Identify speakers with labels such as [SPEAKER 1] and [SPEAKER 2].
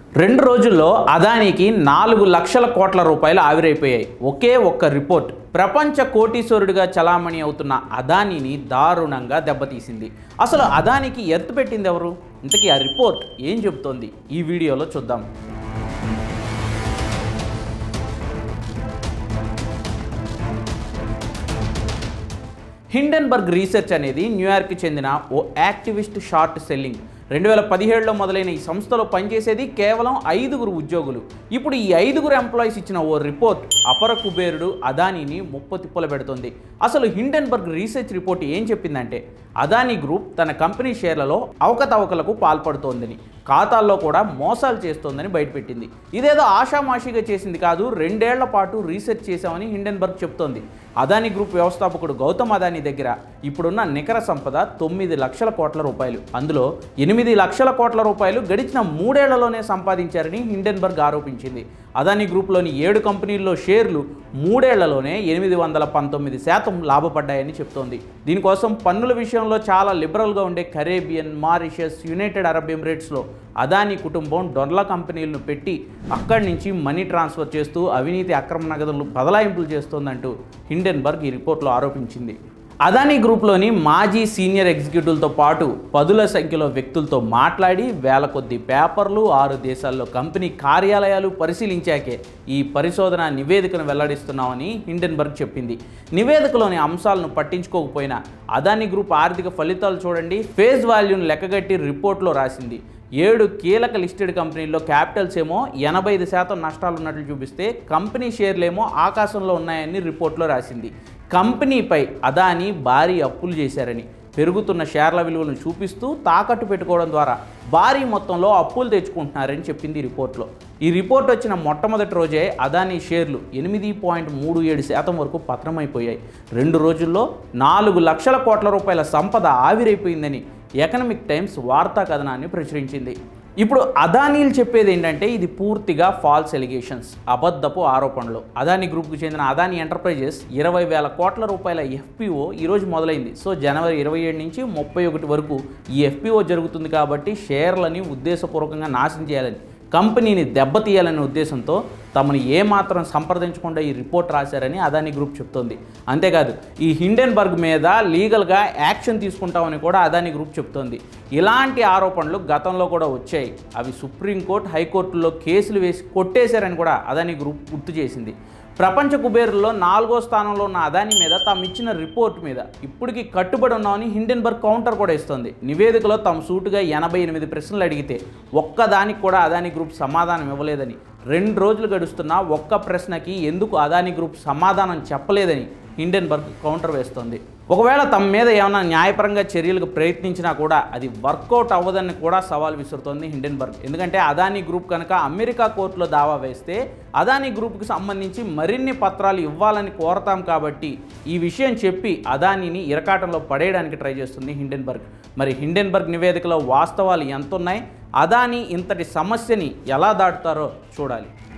[SPEAKER 1] రెండు రోజుల్లో అదానికి నాలుగు లక్షల కోట్ల రూపాయలు ఆవిరైపోయాయి ఒకే ఒక్క రిపోర్ట్ ప్రపంచ కోటీశ్వరుడిగా చలామణి అవుతున్న అదానీని దారుణంగా దెబ్బతీసింది అసలు అదానికి ఎత్తు పెట్టింది ఎవరు ఇంతకీ ఆ రిపోర్ట్ ఏం చెబుతోంది ఈ వీడియోలో చూద్దాం హిండెన్బర్గ్ రీసెర్చ్ అనేది న్యూయార్క్కి చెందిన ఓ యాక్టివిస్ట్ షార్ట్ సెల్లింగ్ రెండు వేల పదిహేడులో మొదలైన ఈ సంస్థలో పనిచేసేది కేవలం ఐదుగురు ఉద్యోగులు ఇప్పుడు ఈ ఐదుగురు ఎంప్లాయీస్ ఇచ్చిన ఓ రిపోర్ట్ అపర కుబేరుడు అదానీని ముప్పు తిప్పలు పెడుతుంది అసలు హిండెన్బర్గ్ రీసెర్చ్ రిపోర్ట్ ఏం చెప్పిందంటే అదానీ గ్రూప్ తన కంపెనీ షేర్లలో అవకతవకలకు పాల్పడుతోందని ఖాతాల్లో కూడా మోసాలు చేస్తోందని బయటపెట్టింది ఇదేదో ఆషామాషిగా చేసింది కాదు రెండేళ్ల పాటు రీసెర్చ్ చేశామని హిండెన్బర్గ్ చెప్తోంది అదానీ గ్రూప్ వ్యవస్థాపకుడు గౌతమ్ అదానీ దగ్గర ఇప్పుడున్న నికర సంపద తొమ్మిది లక్షల కోట్ల రూపాయలు అందులో ఎనిమిది లక్షల కోట్ల రూపాయలు గడిచిన మూడేళ్లలోనే సంపాదించారని హిండెన్బర్గ్ ఆరోపించింది అదానీ గ్రూప్లోని ఏడు కంపెనీల్లో షేర్లు మూడేళ్లలోనే ఎనిమిది వందల పంతొమ్మిది శాతం లాభపడ్డాయని చెప్తోంది దీనికోసం పన్నుల విషయంలో చాలా లిబరల్గా ఉండే కరేబియన్ మారిషస్ యునైటెడ్ అరబ్ ఎమిరేట్స్లో అదానీ కుటుంబం డొర్ల కంపెనీలను పెట్టి అక్కడి నుంచి మనీ ట్రాన్స్ఫర్ చేస్తూ అవినీతి అక్రమ నగదులు బదలాయింపులు చేస్తోందంటూ హిండెన్బర్గ్ ఈ రిపోర్ట్లో ఆరోపించింది అదానీ గ్రూప్లోని మాజీ సీనియర్ ఎగ్జిక్యూటివ్లతో పాటు పదుల సంఖ్యలో వ్యక్తులతో మాట్లాడి వేల కొద్ది పేపర్లు ఆరు దేశాల్లో కంపెనీ కార్యాలయాలు పరిశీలించాకే ఈ పరిశోధన నివేదికను వెల్లడిస్తున్నామని హిండెన్బర్గ్ చెప్పింది నివేదికలోని అంశాలను పట్టించుకోకపోయినా అదానీ గ్రూప్ ఆర్థిక ఫలితాలు చూడండి ఫేజ్ వాల్యూను లెక్కగట్టి రిపోర్ట్లో రాసింది ఏడు కీలక లిస్టెడ్ కంపెనీల్లో క్యాపిటల్స్ ఏమో ఎనభై ఐదు శాతం నష్టాలు ఉన్నట్లు చూపిస్తే కంపెనీ షేర్లేమో ఆకాశంలో ఉన్నాయని రిపోర్ట్లో రాసింది కంపెనీపై అదాని భారీ అప్పులు చేశారని పెరుగుతున్న షేర్ల విలువలను చూపిస్తూ తాకట్టు పెట్టుకోవడం ద్వారా భారీ మొత్తంలో అప్పులు తెచ్చుకుంటున్నారని చెప్పింది ఈ రిపోర్ట్లో ఈ రిపోర్ట్ వచ్చిన మొట్టమొదటి రోజే అదానీ షేర్లు ఎనిమిది పాయింట్ మూడు ఏడు శాతం వరకు పతనమైపోయాయి రెండు రోజుల్లో నాలుగు లక్షల కోట్ల రూపాయల సంపద ఆవిరైపోయిందని ఎకనమిక్ టైమ్స్ వార్తా కథనాన్ని ప్రచురించింది ఇప్పుడు అదానీలు చెప్పేది ఏంటంటే ఇది పూర్తిగా ఫాల్స్ ఎలిగేషన్స్ అబద్ధపు ఆరోపణలు అదానీ గ్రూప్కు చెందిన అదానీ ఎంటర్ప్రైజెస్ ఇరవై వేల కోట్ల రూపాయల ఎఫ్పిఓ ఈరోజు మొదలైంది సో జనవరి ఇరవై ఏడు నుంచి ముప్పై ఒకటి వరకు ఈ ఎఫ్పిఓ జరుగుతుంది కాబట్టి షేర్లని ఉద్దేశపూర్వకంగా నాశనం చేయాలని కంపెనీని దెబ్బతీయాలనే ఉద్దేశంతో తమను ఏమాత్రం సంప్రదించకుండా ఈ రిపోర్ట్ రాశారని అదానీ గ్రూప్ చెప్తోంది అంతేకాదు ఈ హిండెన్బర్గ్ మీద లీగల్గా యాక్షన్ తీసుకుంటామని కూడా అదానీ గ్రూప్ చెప్తోంది ఇలాంటి ఆరోపణలు గతంలో కూడా వచ్చాయి అవి సుప్రీంకోర్టు హైకోర్టులో కేసులు వేసి కొట్టేశారని కూడా అదానీ గ్రూప్ గుర్తు చేసింది ప్రపంచ కుబేరుల్లో నాలుగో స్థానంలో ఉన్న అదాని మీద తాము ఇచ్చిన రిపోర్ట్ మీద ఇప్పటికి కట్టుబడి ఉన్నామని హిండెన్బర్గ్ కౌంటర్ కూడా ఇస్తోంది నివేదికలో తాము సూటుగా ఎనభై ఎనిమిది ప్రశ్నలు అడిగితే ఒక్కదానికి కూడా అదాని గ్రూప్ సమాధానం ఇవ్వలేదని రెండు రోజులు గడుస్తున్నా ఒక్క ప్రశ్నకి ఎందుకు అదాని గ్రూప్ సమాధానం చెప్పలేదని హిండెన్బర్గ్ కౌంటర్ వేస్తోంది ఒకవేళ తమ మీద ఏమైనా న్యాయపరంగా చర్యలకు ప్రయత్నించినా కూడా అది వర్కౌట్ అవ్వదని కూడా సవాల్ విసురుతోంది హిండెన్బర్గ్ ఎందుకంటే అదానీ గ్రూప్ కనుక అమెరికా కోర్టులో దావా వేస్తే అదానీ గ్రూప్కి సంబంధించి మరిన్ని పత్రాలు ఇవ్వాలని కోరతాం కాబట్టి ఈ విషయం చెప్పి అదానీని ఇరకాటంలో పడేయడానికి ట్రై చేస్తుంది హిండెన్బర్గ్ మరి హిండెన్బర్గ్ నివేదికలో వాస్తవాలు ఎంత ఉన్నాయి అదానీ ఇంతటి సమస్యని ఎలా దాటుతారో చూడాలి